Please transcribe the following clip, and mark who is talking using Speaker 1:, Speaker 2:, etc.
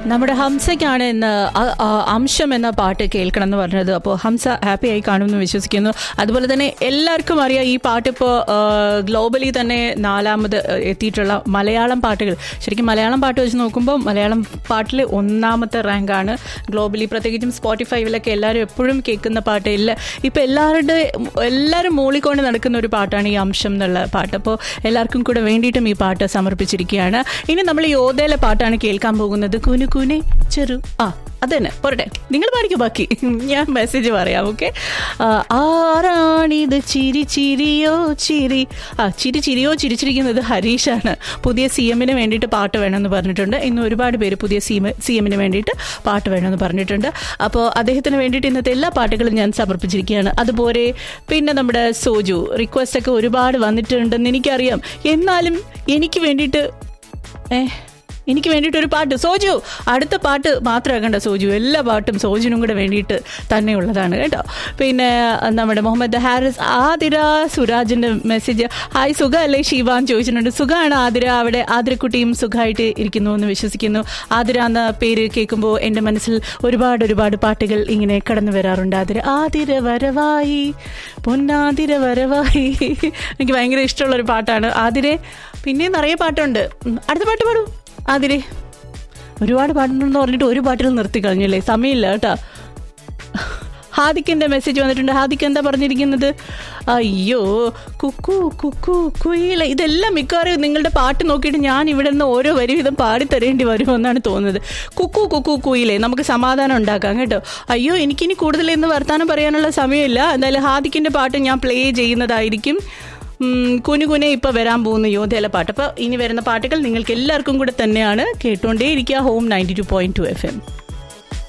Speaker 1: നമ്മുടെ ഹംസയ്ക്കാണ് ഇന്ന് അ- ആ- അംശം എന്ന പാട്ട് കേൾക്കണം എന്ന് പറഞ്ഞത് അപ്പോൾ ഹംസ ഹാപ്പി ആയി കാണുമെന്ന് വിശ്വസിക്കുന്നു അതുപോലെ തന്നെ എല്ലാവർക്കും അറിയാം ഈ പാട്ട് ഇപ്പോൾ ഗ്ലോബലി തന്നെ നാലാമത് ആ, എത്തിയിട്ടുള്ള മലയാളം പാട്ടുകൾ ശരിക്കും മലയാളം പാട്ട് വെച്ച് നോക്കുമ്പോൾ മലയാളം പാട്ടിൽ ഒന്നാമത്തെ റാങ്കാണ് ഗ്ലോബലി പ്രത്യേകിച്ചും സ്പോട്ടിഫൈവിലൊക്കെ എല്ലാവരും എപ്പോഴും കേൾക്കുന്ന പാട്ട് ഇല്ല ഇപ്പം എല്ലാവരുടെ എല്ലാവരും മൂളിക്കൊണ്ട് നടക്കുന്ന ഒരു പാട്ടാണ് ഈ അംശം എന്നുള്ള പാട്ട് അപ്പോൾ എല്ലാവർക്കും കൂടെ വേണ്ടിയിട്ടും ഈ പാട്ട് സമർപ്പിച്ചിരിക്കുകയാണ് ഇനി നമ്മൾ ഈ ഓതയിലെ പാട്ടാണ് കേൾക്കാൻ പോകുന്നത് കുനു കുനെ ചെറു ആ അത് തന്നെ പോരട്ടെ നിങ്ങൾ പാടിക്കോ ബാക്കി ഞാൻ മെസ്സേജ് പറയാം ഓക്കെ ആരാണിത് ചിരി ചിരിയോ ചിരി ആ ചിരി ചിരിയോ ചിരിച്ചിരിക്കുന്നത് ഹരീഷാണ് പുതിയ സി എമ്മിന് വേണ്ടിയിട്ട് പാട്ട് വേണമെന്ന് പറഞ്ഞിട്ടുണ്ട് ഇന്ന് ഒരുപാട് പേര് പുതിയ സി എം സി എമ്മിന് വേണ്ടിയിട്ട് പാട്ട് വേണമെന്ന് പറഞ്ഞിട്ടുണ്ട് അപ്പോൾ അദ്ദേഹത്തിന് വേണ്ടിയിട്ട് ഇന്നത്തെ എല്ലാ പാട്ടുകളും ഞാൻ സമർപ്പിച്ചിരിക്കുകയാണ് അതുപോലെ പിന്നെ നമ്മുടെ സോജു റിക്വസ്റ്റ് ഒക്കെ ഒരുപാട് വന്നിട്ടുണ്ടെന്ന് എനിക്കറിയാം എന്നാലും എനിക്ക് വേണ്ടിയിട്ട് ഏ എനിക്ക് വേണ്ടിയിട്ട് ഒരു പാട്ട് സോജു അടുത്ത പാട്ട് മാത്രമാക്കണ്ട സോജു എല്ലാ പാട്ടും സോജുനും കൂടെ വേണ്ടിയിട്ട് തന്നെയുള്ളതാണ് കേട്ടോ പിന്നെ നമ്മുടെ മുഹമ്മദ് ഹാരിസ് ആതിര സുരാജിന്റെ മെസ്സേജ് ഹായ് സുഖ അല്ലേ ഷീവാൻ ചോദിച്ചിട്ടുണ്ട് സുഖമാണ് ആതിര അവിടെ ആതിരക്കുട്ടിയും സുഖമായിട്ട് ഇരിക്കുന്നു എന്ന് വിശ്വസിക്കുന്നു ആതിര എന്ന പേര് കേൾക്കുമ്പോൾ എൻ്റെ മനസ്സിൽ ഒരുപാട് ഒരുപാട് പാട്ടുകൾ ഇങ്ങനെ കടന്നു വരാറുണ്ട് ആതിര ആതിര വരവായി പൊന്നാതിര വരവായി എനിക്ക് ഭയങ്കര ഇഷ്ടമുള്ള ഒരു പാട്ടാണ് ആതിരെ പിന്നെയും നിറയെ പാട്ടുണ്ട് ഉം, അടുത്ത പാട്ട് പാടൂ ആതിരെ ഒരുപാട് പാട്ടുണ്ടെന്ന് പറഞ്ഞിട്ട് ഒരു പാട്ടിൽ നിർത്തി കളഞ്ഞല്ലേ സമയമില്ല കേട്ടോ ഹാദിക്കിന്റെ മെസ്സേജ് വന്നിട്ടുണ്ട് ഹാദിക്ക് എന്താ പറഞ്ഞിരിക്കുന്നത് അയ്യോ കുക്കു കുക്കു കുയില ഇതെല്ലാം മിക്കവാറും നിങ്ങളുടെ പാട്ട് നോക്കിയിട്ട് ഞാൻ ഇവിടെ നിന്ന് ഓരോ വരി വിധം പാടിത്തരേണ്ടി വരുമെന്നാണ് തോന്നുന്നത് കുക്കു കുക്കു കുയിലേ നമുക്ക് സമാധാനം ഉണ്ടാക്കാം കേട്ടോ അയ്യോ എനിക്കിനി കൂടുതൽ ഇന്ന് വർത്താനം പറയാനുള്ള സമയമില്ല എന്തായാലും ഹാദിക്കിന്റെ പാട്ട് ഞാൻ പ്ലേ ചെയ്യുന്നതായിരിക്കും ഉം, കുനു കുനെ ഇപ്പൊ വരാൻ പോകുന്ന യോധയിലെ പാട്ട് അപ്പൊ ഇനി വരുന്ന പാട്ടുകൾ നിങ്ങൾക്ക് എല്ലാവർക്കും കൂടെ തന്നെയാണ് കേട്ടുകൊണ്ടേയിരിക്കുക home ninety two point two F M